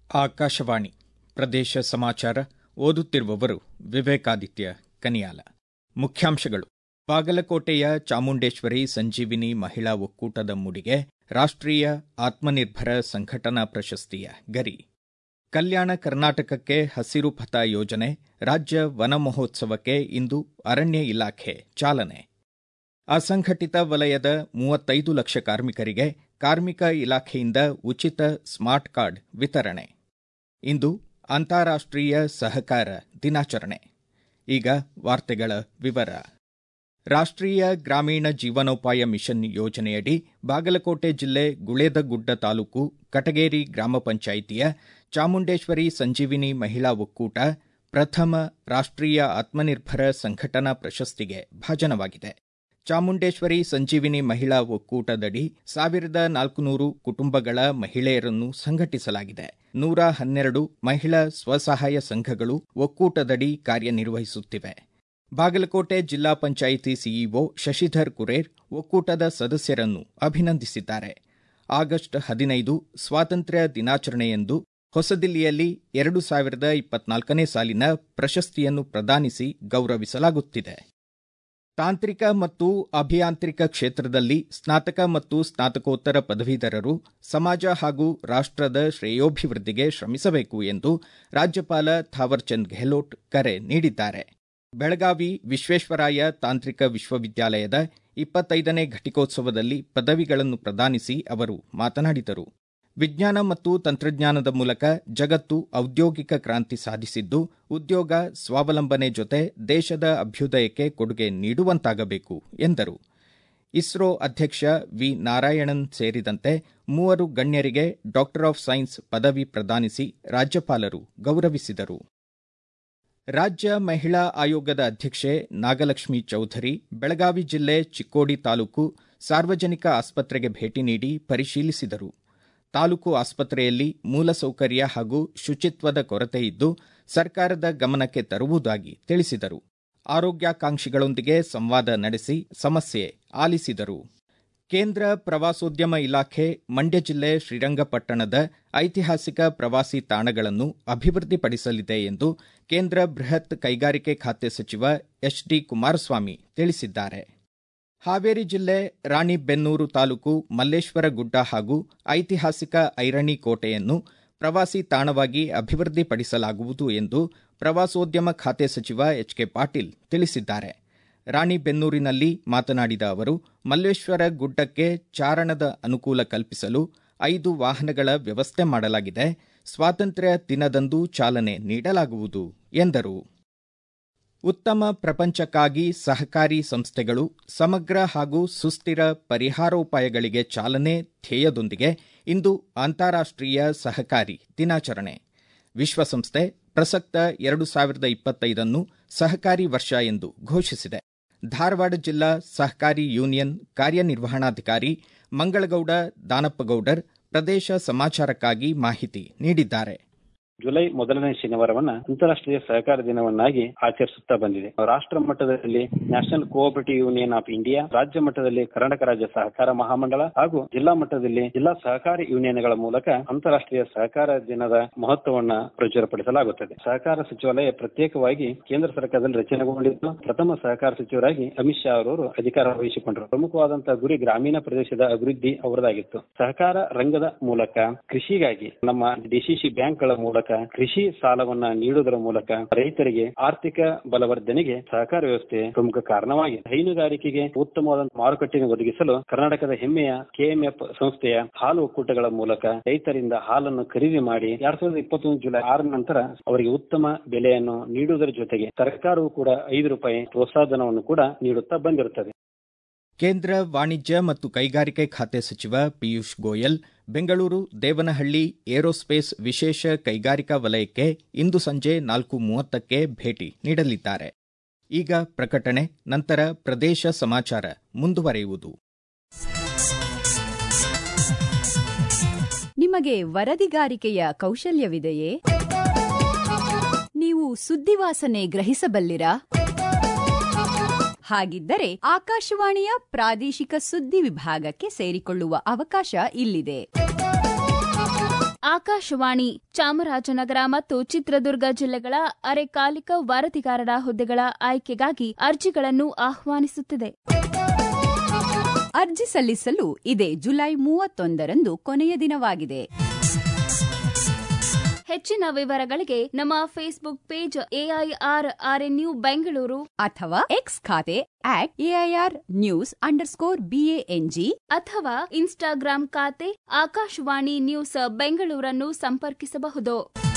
ಆಕಾಶವಾಣಿ ಪ್ರದೇಶ ಸಮಾಚಾರ ಓದುತ್ತಿರುವವರು ವಿವೇಕಾದಿತ್ಯ ಕನಿಯಾಲ ಮುಖ್ಯಾಂಶಗಳು ಬಾಗಲಕೋಟೆಯ ಚಾಮುಂಡೇಶ್ವರಿ ಸಂಜೀವಿನಿ ಮಹಿಳಾ ಒಕ್ಕೂಟದ ಮುಡಿಗೆ ರಾಷ್ಟ್ರೀಯ ಆತ್ಮನಿರ್ಭರ ಸಂಘಟನಾ ಪ್ರಶಸ್ತಿಯ ಗರಿ ಕಲ್ಯಾಣ ಕರ್ನಾಟಕಕ್ಕೆ ಹಸಿರು ಪಥ ಯೋಜನೆ ರಾಜ್ಯ ವನ ಮಹೋತ್ಸವಕ್ಕೆ ಇಂದು ಅರಣ್ಯ ಇಲಾಖೆ ಚಾಲನೆ ಅಸಂಘಟಿತ ವಲಯದ ಮೂವತ್ತೈದು ಲಕ್ಷ ಕಾರ್ಮಿಕರಿಗೆ ಕಾರ್ಮಿಕ ಇಲಾಖೆಯಿಂದ ಉಚಿತ ಸ್ಮಾರ್ಟ್ ಕಾರ್ಡ್ ವಿತರಣೆ ಇಂದು ಅಂತಾರಾಷ್ಟ್ರೀಯ ಸಹಕಾರ ದಿನಾಚರಣೆ ಈಗ ವಾರ್ತೆಗಳ ವಿವರ ರಾಷ್ಟ್ರೀಯ ಗ್ರಾಮೀಣ ಜೀವನೋಪಾಯ ಮಿಷನ್ ಯೋಜನೆಯಡಿ ಬಾಗಲಕೋಟೆ ಜಿಲ್ಲೆ ಗುಳೇದಗುಡ್ಡ ತಾಲೂಕು ಕಟಗೇರಿ ಗ್ರಾಮ ಪಂಚಾಯಿತಿಯ ಚಾಮುಂಡೇಶ್ವರಿ ಸಂಜೀವಿನಿ ಮಹಿಳಾ ಒಕ್ಕೂಟ ಪ್ರಥಮ ರಾಷ್ಟ್ರೀಯ ಆತ್ಮನಿರ್ಭರ ಸಂಘಟನಾ ಪ್ರಶಸ್ತಿಗೆ ಭಾಜನವಾಗಿದೆ ಚಾಮುಂಡೇಶ್ವರಿ ಸಂಜೀವಿನಿ ಮಹಿಳಾ ಒಕ್ಕೂಟದಡಿ ಸಾವಿರದ ನಾಲ್ಕುನೂರು ಕುಟುಂಬಗಳ ಮಹಿಳೆಯರನ್ನು ಸಂಘಟಿಸಲಾಗಿದೆ ನೂರ ಹನ್ನೆರಡು ಮಹಿಳಾ ಸ್ವಸಹಾಯ ಸಂಘಗಳು ಒಕ್ಕೂಟದಡಿ ಕಾರ್ಯನಿರ್ವಹಿಸುತ್ತಿವೆ ಬಾಗಲಕೋಟೆ ಜಿಲ್ಲಾ ಪಂಚಾಯಿತಿ ಸಿಇಒ ಶಶಿಧರ್ ಕುರೇರ್ ಒಕ್ಕೂಟದ ಸದಸ್ಯರನ್ನು ಅಭಿನಂದಿಸಿದ್ದಾರೆ ಆಗಸ್ಟ್ ಹದಿನೈದು ಸ್ವಾತಂತ್ರ್ಯ ದಿನಾಚರಣೆಯಂದು ಹೊಸದಿಲ್ಲಿಯಲ್ಲಿ ಎರಡು ಸಾವಿರದ ಇಪ್ಪತ್ನಾಲ್ಕನೇ ಸಾಲಿನ ಪ್ರಶಸ್ತಿಯನ್ನು ಪ್ರದಾನಿಸಿ ಗೌರವಿಸಲಾಗುತ್ತಿದೆ ತಾಂತ್ರಿಕ ಮತ್ತು ಅಭಿಯಾಂತ್ರಿಕ ಕ್ಷೇತ್ರದಲ್ಲಿ ಸ್ನಾತಕ ಮತ್ತು ಸ್ನಾತಕೋತ್ತರ ಪದವೀಧರರು ಸಮಾಜ ಹಾಗೂ ರಾಷ್ಟ್ರದ ಶ್ರೇಯೋಭಿವೃದ್ಧಿಗೆ ಶ್ರಮಿಸಬೇಕು ಎಂದು ರಾಜ್ಯಪಾಲ ಥಾವರ್ಚಂದ್ ಗೆಹ್ಲೋಟ್ ಕರೆ ನೀಡಿದ್ದಾರೆ ಬೆಳಗಾವಿ ವಿಶ್ವೇಶ್ವರಾಯ ತಾಂತ್ರಿಕ ವಿಶ್ವವಿದ್ಯಾಲಯದ ಇಪ್ಪತ್ತೈದನೇ ಘಟಿಕೋತ್ಸವದಲ್ಲಿ ಪದವಿಗಳನ್ನು ಪ್ರದಾನಿಸಿ ಅವರು ಮಾತನಾಡಿದರು ವಿಜ್ಞಾನ ಮತ್ತು ತಂತ್ರಜ್ಞಾನದ ಮೂಲಕ ಜಗತ್ತು ಔದ್ಯೋಗಿಕ ಕ್ರಾಂತಿ ಸಾಧಿಸಿದ್ದು ಉದ್ಯೋಗ ಸ್ವಾವಲಂಬನೆ ಜೊತೆ ದೇಶದ ಅಭ್ಯುದಯಕ್ಕೆ ಕೊಡುಗೆ ನೀಡುವಂತಾಗಬೇಕು ಎಂದರು ಇಸ್ರೋ ಅಧ್ಯಕ್ಷ ವಿ ನಾರಾಯಣನ್ ಸೇರಿದಂತೆ ಮೂವರು ಗಣ್ಯರಿಗೆ ಡಾಕ್ಟರ್ ಆಫ್ ಸೈನ್ಸ್ ಪದವಿ ಪ್ರದಾನಿಸಿ ರಾಜ್ಯಪಾಲರು ಗೌರವಿಸಿದರು ರಾಜ್ಯ ಮಹಿಳಾ ಆಯೋಗದ ಅಧ್ಯಕ್ಷೆ ನಾಗಲಕ್ಷ್ಮಿ ಚೌಧರಿ ಬೆಳಗಾವಿ ಜಿಲ್ಲೆ ಚಿಕ್ಕೋಡಿ ತಾಲೂಕು ಸಾರ್ವಜನಿಕ ಆಸ್ಪತ್ರೆಗೆ ಭೇಟಿ ನೀಡಿ ಪರಿಶೀಲಿಸಿದರು ತಾಲೂಕು ಆಸ್ಪತ್ರೆಯಲ್ಲಿ ಮೂಲಸೌಕರ್ಯ ಹಾಗೂ ಶುಚಿತ್ವದ ಕೊರತೆ ಇದ್ದು ಸರ್ಕಾರದ ಗಮನಕ್ಕೆ ತರುವುದಾಗಿ ತಿಳಿಸಿದರು ಆರೋಗ್ಯಾಕಾಂಕ್ಷಿಗಳೊಂದಿಗೆ ಸಂವಾದ ನಡೆಸಿ ಸಮಸ್ಯೆ ಆಲಿಸಿದರು ಕೇಂದ್ರ ಪ್ರವಾಸೋದ್ಯಮ ಇಲಾಖೆ ಮಂಡ್ಯ ಜಿಲ್ಲೆ ಶ್ರೀರಂಗಪಟ್ಟಣದ ಐತಿಹಾಸಿಕ ಪ್ರವಾಸಿ ತಾಣಗಳನ್ನು ಅಭಿವೃದ್ಧಿಪಡಿಸಲಿದೆ ಎಂದು ಕೇಂದ್ರ ಬೃಹತ್ ಕೈಗಾರಿಕೆ ಖಾತೆ ಸಚಿವ ಎಚ್ ಡಿ ಕುಮಾರಸ್ವಾಮಿ ತಿಳಿಸಿದ್ದಾರೆ ಹಾವೇರಿ ಜಿಲ್ಲೆ ರಾಣಿಬೆನ್ನೂರು ತಾಲೂಕು ಮಲ್ಲೇಶ್ವರ ಗುಡ್ಡ ಹಾಗೂ ಐತಿಹಾಸಿಕ ಐರಣಿ ಕೋಟೆಯನ್ನು ಪ್ರವಾಸಿ ತಾಣವಾಗಿ ಅಭಿವೃದ್ಧಿಪಡಿಸಲಾಗುವುದು ಎಂದು ಪ್ರವಾಸೋದ್ಯಮ ಖಾತೆ ಸಚಿವ ಎಚ್ ಕೆ ಪಾಟೀಲ್ ತಿಳಿಸಿದ್ದಾರೆ ರಾಣಿಬೆನ್ನೂರಿನಲ್ಲಿ ಮಾತನಾಡಿದ ಅವರು ಮಲ್ಲೇಶ್ವರ ಗುಡ್ಡಕ್ಕೆ ಚಾರಣದ ಅನುಕೂಲ ಕಲ್ಪಿಸಲು ಐದು ವಾಹನಗಳ ವ್ಯವಸ್ಥೆ ಮಾಡಲಾಗಿದೆ ಸ್ವಾತಂತ್ರ್ಯ ದಿನದಂದು ಚಾಲನೆ ನೀಡಲಾಗುವುದು ಎಂದರು ಉತ್ತಮ ಪ್ರಪಂಚಕ್ಕಾಗಿ ಸಹಕಾರಿ ಸಂಸ್ಥೆಗಳು ಸಮಗ್ರ ಹಾಗೂ ಸುಸ್ಥಿರ ಪರಿಹಾರೋಪಾಯಗಳಿಗೆ ಚಾಲನೆ ಧ್ಯೇಯದೊಂದಿಗೆ ಇಂದು ಅಂತಾರಾಷ್ಟ್ರೀಯ ಸಹಕಾರಿ ದಿನಾಚರಣೆ ವಿಶ್ವಸಂಸ್ಥೆ ಪ್ರಸಕ್ತ ಎರಡು ಸಾವಿರದ ಇಪ್ಪತ್ತೈದನ್ನು ಸಹಕಾರಿ ವರ್ಷ ಎಂದು ಘೋಷಿಸಿದೆ ಧಾರವಾಡ ಜಿಲ್ಲಾ ಸಹಕಾರಿ ಯೂನಿಯನ್ ಕಾರ್ಯನಿರ್ವಹಣಾಧಿಕಾರಿ ಮಂಗಳಗೌಡ ದಾನಪ್ಪಗೌಡರ್ ಪ್ರದೇಶ ಸಮಾಚಾರಕ್ಕಾಗಿ ಮಾಹಿತಿ ನೀಡಿದ್ದಾರೆ ಜುಲೈ ಮೊದಲನೇ ಶನಿವಾರವನ್ನ ಅಂತಾರಾಷ್ಟ್ರೀಯ ಸಹಕಾರ ದಿನವನ್ನಾಗಿ ಆಚರಿಸುತ್ತಾ ಬಂದಿದೆ ರಾಷ್ಟ್ರ ಮಟ್ಟದಲ್ಲಿ national cooperative union of India ರಾಜ್ಯ ಮಟ್ಟದಲ್ಲಿ ಕರ್ನಾಟಕ ರಾಜ್ಯ ಸಹಕಾರ ಮಹಾಮಂಡಳ ಹಾಗೂ ಜಿಲ್ಲಾ ಮಟ್ಟದಲ್ಲಿ ಜಿಲ್ಲಾ ಸಹಕಾರಿ ಯೂನಿಯನ್ಗಳ ಮೂಲಕ ಅಂತಾರಾಷ್ಟ್ರೀಯ ಸಹಕಾರ ದಿನದ ಮಹತ್ವವನ್ನ ಪ್ರಚುರಪಡಿಸಲಾಗುತ್ತದೆ ಸಹಕಾರ ಸಚಿವಾಲಯ ಪ್ರತ್ಯೇಕವಾಗಿ ಕೇಂದ್ರ ಸರ್ಕಾರದಲ್ಲಿ ರಚನೆಗೊಂಡಿದ್ದು ಪ್ರಥಮ ಸಹಕಾರ ಸಚಿವರಾಗಿ ಅಮಿತ್ ಶಾ ಅವರು ಅಧಿಕಾರ ವಹಿಸಿಕೊಂಡರು ಪ್ರಮುಖವಾದಂತಹ ಗುರಿ ಗ್ರಾಮೀಣ ಪ್ರದೇಶದ ಅಭಿವೃದ್ಧಿ ಅವರದಾಗಿತ್ತು ಸಹಕಾರ ರಂಗದ ಮೂಲಕ ಕೃಷಿಗಾಗಿ ನಮ್ಮ ಡಿಸಿಸಿ ಬ್ಯಾಂಕ್ಗಳ ಮೂಲಕ ಕೃಷಿ ಸಾಲವನ್ನ ನೀಡುವುದರ ಮೂಲಕ ರೈತರಿಗೆ ಆರ್ಥಿಕ ಬಲವರ್ಧನೆಗೆ ಸಹಕಾರ ವ್ಯವಸ್ಥೆ ಪ್ರಮುಖ ಕಾರಣವಾಗಿದೆ ಹೈನುಗಾರಿಕೆಗೆ ಉತ್ತಮವಾದ ಮಾರುಕಟ್ಟೆಯನ್ನು ಒದಗಿಸಲು ಕರ್ನಾಟಕದ ಹೆಮ್ಮೆಯ ಕೆಎಂಎಫ್ ಸಂಸ್ಥೆಯ ಹಾಲು ಒಕ್ಕೂಟಗಳ ಮೂಲಕ ರೈತರಿಂದ ಹಾಲನ್ನು ಖರೀದಿ ಮಾಡಿ ಎರಡ್ ಸಾವಿರದ ಇಪ್ಪತ್ತೊಂದು ಜುಲೈ ಆರ ನಂತರ ಅವರಿಗೆ ಉತ್ತಮ ಬೆಲೆಯನ್ನು ನೀಡುವುದರ ಜೊತೆಗೆ ಸರ್ಕಾರವು ಕೂಡ ಐದು ರೂಪಾಯಿ ಪ್ರೋತ್ಸಾಹಧನವನ್ನು ಕೂಡ ನೀಡುತ್ತಾ ಬಂದಿರುತ್ತದೆ ಕೇಂದ್ರ ವಾಣಿಜ್ಯ ಮತ್ತು ಕೈಗಾರಿಕೆ ಖಾತೆ ಸಚಿವ ಪಿಯೂಷ್ ಗೋಯಲ್ ಬೆಂಗಳೂರು ದೇವನಹಳ್ಳಿ ಏರೋಸ್ಪೇಸ್ ವಿಶೇಷ ಕೈಗಾರಿಕಾ ವಲಯಕ್ಕೆ ಇಂದು ಸಂಜೆ ನಾಲ್ಕು ಮೂವತ್ತಕ್ಕೆ ಭೇಟಿ ನೀಡಲಿದ್ದಾರೆ ಈಗ ಪ್ರಕಟಣೆ ನಂತರ ಪ್ರದೇಶ ಸಮಾಚಾರ ಮುಂದುವರೆಯುವುದು ನಿಮಗೆ ವರದಿಗಾರಿಕೆಯ ಕೌಶಲ್ಯವಿದೆಯೇ ನೀವು ಸುದ್ದಿವಾಸನೆ ಗ್ರಹಿಸಬಲ್ಲಿರಾ ಹಾಗಿದ್ದರೆ ಆಕಾಶವಾಣಿಯ ಪ್ರಾದೇಶಿಕ ಸುದ್ದಿ ವಿಭಾಗಕ್ಕೆ ಸೇರಿಕೊಳ್ಳುವ ಅವಕಾಶ ಇಲ್ಲಿದೆ ಆಕಾಶವಾಣಿ ಚಾಮರಾಜನಗರ ಮತ್ತು ಚಿತ್ರದುರ್ಗ ಜಿಲ್ಲೆಗಳ ಅರೆಕಾಲಿಕ ವರದಿಗಾರರ ಹುದ್ದೆಗಳ ಆಯ್ಕೆಗಾಗಿ ಅರ್ಜಿಗಳನ್ನು ಆಹ್ವಾನಿಸುತ್ತಿದೆ ಅರ್ಜಿ ಸಲ್ಲಿಸಲು ಇದೇ ಜುಲೈ ಮೂವತ್ತೊಂದರಂದು ಕೊನೆಯ ದಿನವಾಗಿದೆ ಹೆಚ್ಚಿನ ವಿವರಗಳಿಗೆ ನಮ್ಮ Facebook page AIR RNU Bengaluru ಅಥವಾ ಎಕ್ಸ್ ಖಾತೆ at AIR news underscore B A N G ಅಥವಾ ಇನ್ಸ್ಟಾಗ್ರಾಂ ಖಾತೆ ಆಕಾಶವಾಣಿ ನ್ಯೂಸ್ ಬೆಂಗಳೂರನ್ನು ಸಂಪರ್ಕಿಸಬಹುದು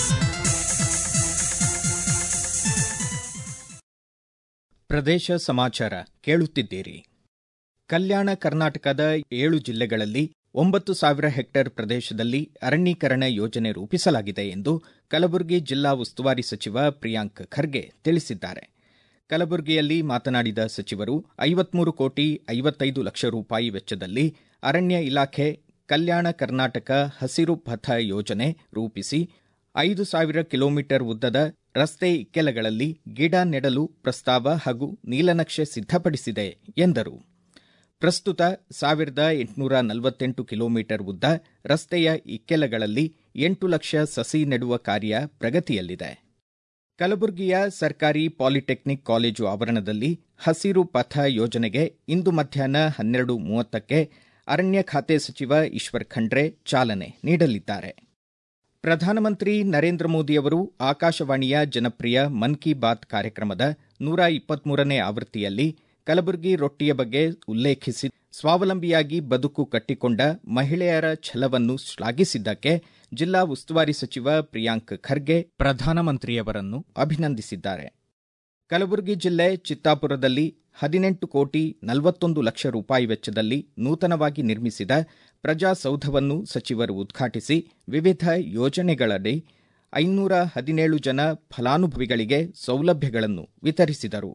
ಪ್ರದೇಶ ಸಮಾಚಾರ ಕೇಳುತ್ತಿದ್ದೀರಿ ಕಲ್ಯಾಣ ಕರ್ನಾಟಕದ ಏಳು ಜಿಲ್ಲೆಗಳಲ್ಲಿ ಒಂಬತ್ತು ಸಾವಿರ ಹೆಕ್ಟೇರ್ ಪ್ರದೇಶದಲ್ಲಿ ಅರಣ್ಯೀಕರಣ ಯೋಜನೆ ರೂಪಿಸಲಾಗಿದೆ ಎಂದು ಕಲಬುರಗಿ ಜಿಲ್ಲಾ ಉಸ್ತುವಾರಿ ಸಚಿವ ಪ್ರಿಯಾಂಕ್ ಖರ್ಗೆ ತಿಳಿಸಿದ್ದಾರೆ ಕಲಬುರಗಿಯಲ್ಲಿ ಮಾತನಾಡಿದ ಸಚಿವರು ಐವತ್ಮೂರು ಕೋಟಿ ಐವತ್ತೈದು ಲಕ್ಷ ರೂಪಾಯಿ ವೆಚ್ಚದಲ್ಲಿ ಅರಣ್ಯ ಇಲಾಖೆ ಕಲ್ಯಾಣ ಕರ್ನಾಟಕ ಹಸಿರು ಪಥ ಯೋಜನೆ ರೂಪಿಸಿ ಐದು ಸಾವಿರ ಕಿಲೋಮೀಟರ್ ಉದ್ದದ ರಸ್ತೆ ಇಕ್ಕೆಲಗಳಲ್ಲಿ ಗಿಡ ನೆಡಲು ಪ್ರಸ್ತಾವ ಹಾಗೂ ನೀಲನಕ್ಷೆ ಸಿದ್ಧಪಡಿಸಿದೆ ಎಂದರು ಪ್ರಸ್ತುತ ಸಾವಿರದ ಎಂಟುನೂರ ನಲವತ್ತೆಂಟು ಕಿಲೋಮೀಟರ್ ಉದ್ದ ರಸ್ತೆಯ ಇಕ್ಕೆಲಗಳಲ್ಲಿ ಎಂಟು ಲಕ್ಷ ಸಸಿ ನೆಡುವ ಕಾರ್ಯ ಪ್ರಗತಿಯಲ್ಲಿದೆ ಕಲಬುರಗಿಯ ಸರ್ಕಾರಿ ಪಾಲಿಟೆಕ್ನಿಕ್ ಕಾಲೇಜು ಆವರಣದಲ್ಲಿ ಹಸಿರು ಪಥ ಯೋಜನೆಗೆ ಇಂದು ಮಧ್ಯಾಹ್ನ ಹನ್ನೆರಡು ಮೂವತ್ತಕ್ಕೆ ಅರಣ್ಯ ಖಾತೆ ಸಚಿವ ಈಶ್ವರ್ ಖಂಡ್ರೆ ಚಾಲನೆ ನೀಡಲಿದ್ದಾರೆ ಪ್ರಧಾನಮಂತ್ರಿ ನರೇಂದ್ರ ಮೋದಿಯವರು ಆಕಾಶವಾಣಿಯ ಜನಪ್ರಿಯ ಮನ್ ಕಿ ಬಾತ್ ಕಾರ್ಯಕ್ರಮದ ನೂರ ಇಪ್ಪತ್ಮೂರನೇ ಆವೃತ್ತಿಯಲ್ಲಿ ಕಲಬುರಗಿ ರೊಟ್ಟಿಯ ಬಗ್ಗೆ ಉಲ್ಲೇಖಿಸಿ ಸ್ವಾವಲಂಬಿಯಾಗಿ ಬದುಕು ಕಟ್ಟಿಕೊಂಡ ಮಹಿಳೆಯರ ಛಲವನ್ನು ಶ್ಲಾಘಿಸಿದ್ದಕ್ಕೆ ಜಿಲ್ಲಾ ಉಸ್ತುವಾರಿ ಸಚಿವ ಪ್ರಿಯಾಂಕ್ ಖರ್ಗೆ ಪ್ರಧಾನಮಂತ್ರಿಯವರನ್ನು ಅಭಿನಂದಿಸಿದ್ದಾರೆ ಕಲಬುರಗಿ ಜಿಲ್ಲೆ ಚಿತ್ತಾಪುರದಲ್ಲಿ ಹದಿನೆಂಟು ಕೋಟಿ ನಲವತ್ತೊಂದು ಲಕ್ಷ ರೂಪಾಯಿ ವೆಚ್ಚದಲ್ಲಿ ನೂತನವಾಗಿ ನಿರ್ಮಿಸಿದ ಪ್ರಜಾಸೌಧವನ್ನು ಸಚಿವರು ಉದ್ಘಾಟಿಸಿ ವಿವಿಧ ಯೋಜನೆಗಳಡಿ ಐನೂರ ಹದಿನೇಳು ಜನ ಫಲಾನುಭವಿಗಳಿಗೆ ಸೌಲಭ್ಯಗಳನ್ನು ವಿತರಿಸಿದರು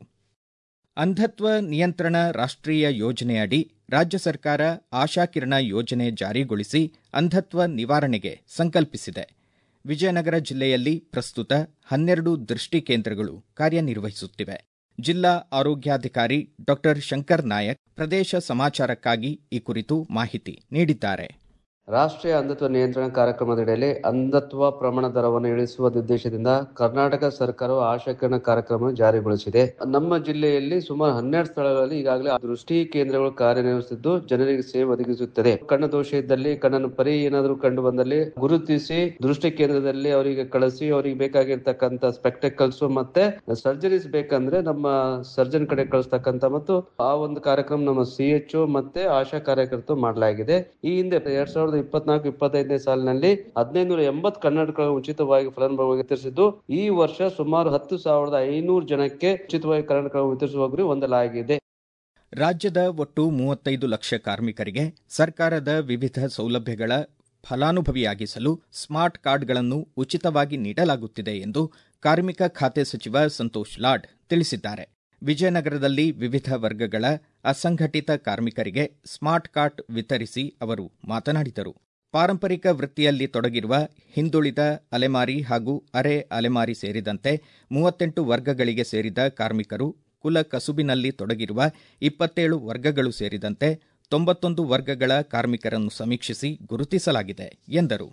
ಅಂಧತ್ವ ನಿಯಂತ್ರಣ ರಾಷ್ಟ್ರೀಯ ಯೋಜನೆಯಡಿ ರಾಜ್ಯ ಸರ್ಕಾರ ಆಶಾಕಿರಣ ಯೋಜನೆ ಜಾರಿಗೊಳಿಸಿ ಅಂಧತ್ವ ನಿವಾರಣೆಗೆ ಸಂಕಲ್ಪಿಸಿದೆ ವಿಜಯನಗರ ಜಿಲ್ಲೆಯಲ್ಲಿ ಪ್ರಸ್ತುತ ಹನ್ನೆರಡು ದೃಷ್ಟಿ ಕೇಂದ್ರಗಳು ಕಾರ್ಯನಿರ್ವಹಿಸುತ್ತಿವೆ ಜಿಲ್ಲಾ ಆರೋಗ್ಯಾಧಿಕಾರಿ ಡಾ ಶಂಕರ್ ನಾಯಕ್ ಪ್ರದೇಶ ಸಮಾಚಾರಕ್ಕಾಗಿ ಈ ಕುರಿತು ಮಾಹಿತಿ ನೀಡಿದ್ದಾರೆ ರಾಷ್ಟ್ರೀಯ ಅಂಧತ್ವ ನಿಯಂತ್ರಣ ಕಾರ್ಯಕ್ರಮದಡಿಯಲ್ಲಿ ಅಂಧತ್ವ ಪ್ರಮಾಣ ದರವನ್ನು ಇಳಿಸುವ ಉದ್ದೇಶದಿಂದ ಕರ್ನಾಟಕ ಸರ್ಕಾರವು ಆಶಾಕಿರಣ ಕಾರ್ಯಕ್ರಮ ಜಾರಿಗೊಳಿಸಿದೆ ನಮ್ಮ ಜಿಲ್ಲೆಯಲ್ಲಿ ಸುಮಾರು ಹನ್ನೆರಡು ಸ್ಥಳಗಳಲ್ಲಿ ಈಗಾಗಲೇ ದೃಷ್ಟಿ ಕೇಂದ್ರಗಳು ಕಾರ್ಯನಿರ್ವಹಿಸುತ್ತಿದ್ದು ಜನರಿಗೆ ಸೇವೆ ಒದಗಿಸುತ್ತದೆ ಕಣ್ಣು ದೋಷ ಇದ್ದಲ್ಲಿ ಕಣ್ಣನ್ನು ಪರಿ ಏನಾದರೂ ಕಂಡು ಬಂದಲ್ಲಿ ಗುರುತಿಸಿ ದೃಷ್ಟಿ ಕೇಂದ್ರದಲ್ಲಿ ಅವರಿಗೆ ಕಳಿಸಿ ಅವರಿಗೆ ಬೇಕಾಗಿರ್ತಕ್ಕಂಥ ಸ್ಪೆಕ್ಟಕಲ್ಸ್ ಮತ್ತೆ ಸರ್ಜರೀಸ್ ಬೇಕಂದ್ರೆ ನಮ್ಮ ಸರ್ಜನ್ ಕಡೆ ಕಳಿಸ್ತಕ್ಕಂಥ ಮತ್ತು ಆ ಒಂದು ಕಾರ್ಯಕ್ರಮ ನಮ್ಮ ಸಿ ಎಚ್ ಮತ್ತೆ ಆಶಾ ಕಾರ್ಯಕರ್ತರು ಮಾಡಲಾಗಿದೆ ಈ ಹಿಂದೆ ಎರಡ್ ಸಾವಿರದ ಇಪ್ಪತ್ನಾಲ್ಕು ಇಪ್ಪತ್ತೈದನೇ ಸಾಲಿನಲ್ಲಿ ಹದಿನೈದು ಎಂಬತ್ತು ಕನ್ನಡಕಗಳು ಉಚಿತವಾಗಿ ಫಲಾನುಭವಿಗೆ ವಿತರಿಸಿದ್ದು ಈ ವರ್ಷ ಸುಮಾರು ಹತ್ತು ಸಾವಿರದ ಐನೂರು ಜನಕ್ಕೆ ಉಚಿತವಾಗಿ ಕನ್ನಡಕಗಳು ವಿತರಿಸುವ ಗುರಿ ಹೊಂದಲಾಗಿದೆ ರಾಜ್ಯದ ಒಟ್ಟು ಮೂವತ್ತೈದು ಲಕ್ಷ ಕಾರ್ಮಿಕರಿಗೆ ಸರ್ಕಾರದ ವಿವಿಧ ಸೌಲಭ್ಯಗಳ ಫಲಾನುಭವಿಯಾಗಿಸಲು ಸ್ಮಾರ್ಟ್ ಕಾರ್ಡ್ಗಳನ್ನು ಉಚಿತವಾಗಿ ನೀಡಲಾಗುತ್ತಿದೆ ಎಂದು ಕಾರ್ಮಿಕ ಖಾತೆ ಸಚಿವ ಸಂತೋಷ್ ಲಾಡ್ ತಿಳಿಸಿದ್ದಾರೆ ವಿಜಯನಗರದಲ್ಲಿ ವಿವಿಧ ವರ್ಗಗಳ ಅಸಂಘಟಿತ ಕಾರ್ಮಿಕರಿಗೆ ಸ್ಮಾರ್ಟ್ ಕಾರ್ಡ್ ವಿತರಿಸಿ ಅವರು ಮಾತನಾಡಿದರು ಪಾರಂಪರಿಕ ವೃತ್ತಿಯಲ್ಲಿ ತೊಡಗಿರುವ ಹಿಂದುಳಿದ ಅಲೆಮಾರಿ ಹಾಗೂ ಅರೆ ಅಲೆಮಾರಿ ಸೇರಿದಂತೆ ಮೂವತ್ತೆಂಟು ವರ್ಗಗಳಿಗೆ ಸೇರಿದ ಕಾರ್ಮಿಕರು ಕುಲ ಕಸುಬಿನಲ್ಲಿ ತೊಡಗಿರುವ ಇಪ್ಪತ್ತೇಳು ವರ್ಗಗಳು ಸೇರಿದಂತೆ ತೊಂಬತ್ತೊಂದು ವರ್ಗಗಳ ಕಾರ್ಮಿಕರನ್ನು ಸಮೀಕ್ಷಿಸಿ ಗುರುತಿಸಲಾಗಿದೆ ಎಂದರು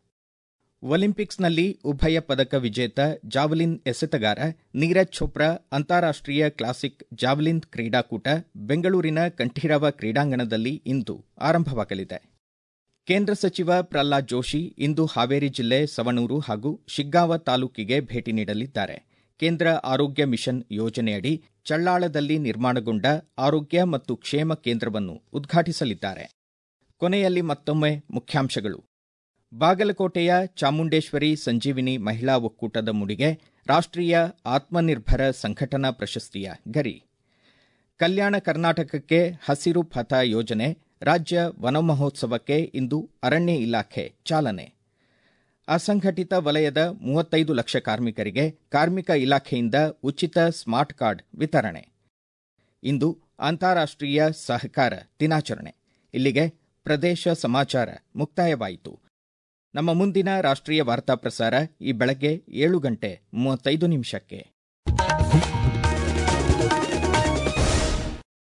ಒಲಿಂಪಿಕ್ಸ್ನಲ್ಲಿ ಉಭಯ ಪದಕ ವಿಜೇತ ಜಾವಲಿನ್ ಎಸೆತಗಾರ ನೀರಜ್ ಚೋಪ್ರಾ ಅಂತಾರಾಷ್ಟೀಯ ಕ್ಲಾಸಿಕ್ ಜಾವಲಿನ್ ಕ್ರೀಡಾಕೂಟ ಬೆಂಗಳೂರಿನ ಕಂಠೀರವ ಕ್ರೀಡಾಂಗಣದಲ್ಲಿ ಇಂದು ಆರಂಭವಾಗಲಿದೆ ಕೇಂದ್ರ ಸಚಿವ ಪ್ರಹ್ಲಾದ್ ಜೋಶಿ ಇಂದು ಹಾವೇರಿ ಜಿಲ್ಲೆ ಸವಣೂರು ಹಾಗೂ ಶಿಗ್ಗಾಂವ ತಾಲೂಕಿಗೆ ಭೇಟಿ ನೀಡಲಿದ್ದಾರೆ ಕೇಂದ್ರ ಆರೋಗ್ಯ ಮಿಷನ್ ಯೋಜನೆಯಡಿ ಚಳ್ಳಾಳದಲ್ಲಿ ನಿರ್ಮಾಣಗೊಂಡ ಆರೋಗ್ಯ ಮತ್ತು ಕ್ಷೇಮ ಕೇಂದ್ರವನ್ನು ಉದ್ಘಾಟಿಸಲಿದ್ದಾರೆ ಕೊನೆಯಲ್ಲಿ ಮತ್ತೊಮ್ಮೆ ಮುಖ್ಯಾಂಶಗಳು ಬಾಗಲಕೋಟೆಯ ಚಾಮುಂಡೇಶ್ವರಿ ಸಂಜೀವಿನಿ ಮಹಿಳಾ ಒಕ್ಕೂಟದ ಮುಡಿಗೆ ರಾಷ್ಟ್ರೀಯ ಆತ್ಮನಿರ್ಭರ ಸಂಘಟನಾ ಪ್ರಶಸ್ತಿಯ ಗರಿ ಕಲ್ಯಾಣ ಕರ್ನಾಟಕಕ್ಕೆ ಹಸಿರು ಪಥ ಯೋಜನೆ ರಾಜ್ಯ ವನ ಮಹೋತ್ಸವಕ್ಕೆ ಇಂದು ಅರಣ್ಯ ಇಲಾಖೆ ಚಾಲನೆ ಅಸಂಘಟಿತ ವಲಯದ ಮೂವತ್ತೈದು ಲಕ್ಷ ಕಾರ್ಮಿಕರಿಗೆ ಕಾರ್ಮಿಕ ಇಲಾಖೆಯಿಂದ ಉಚಿತ ಸ್ಮಾರ್ಟ್ ಕಾರ್ಡ್ ವಿತರಣೆ ಇಂದು ಅಂತಾರಾಷ್ಟೀಯ ಸಹಕಾರ ದಿನಾಚರಣೆ ಇಲ್ಲಿಗೆ ಪ್ರದೇಶ ಸಮಾಚಾರ ಮುಕ್ತಾಯವಾಯಿತು ನಮ್ಮ ಮುಂದಿನ ರಾಷ್ಟ್ರೀಯ ವಾರ್ತಾ ಪ್ರಸಾರ ಈ ಬೆಳಗ್ಗೆ ಏಳು ಗಂಟೆ ಮೂವತ್ತೈದು ನಿಮಿಷಕ್ಕೆ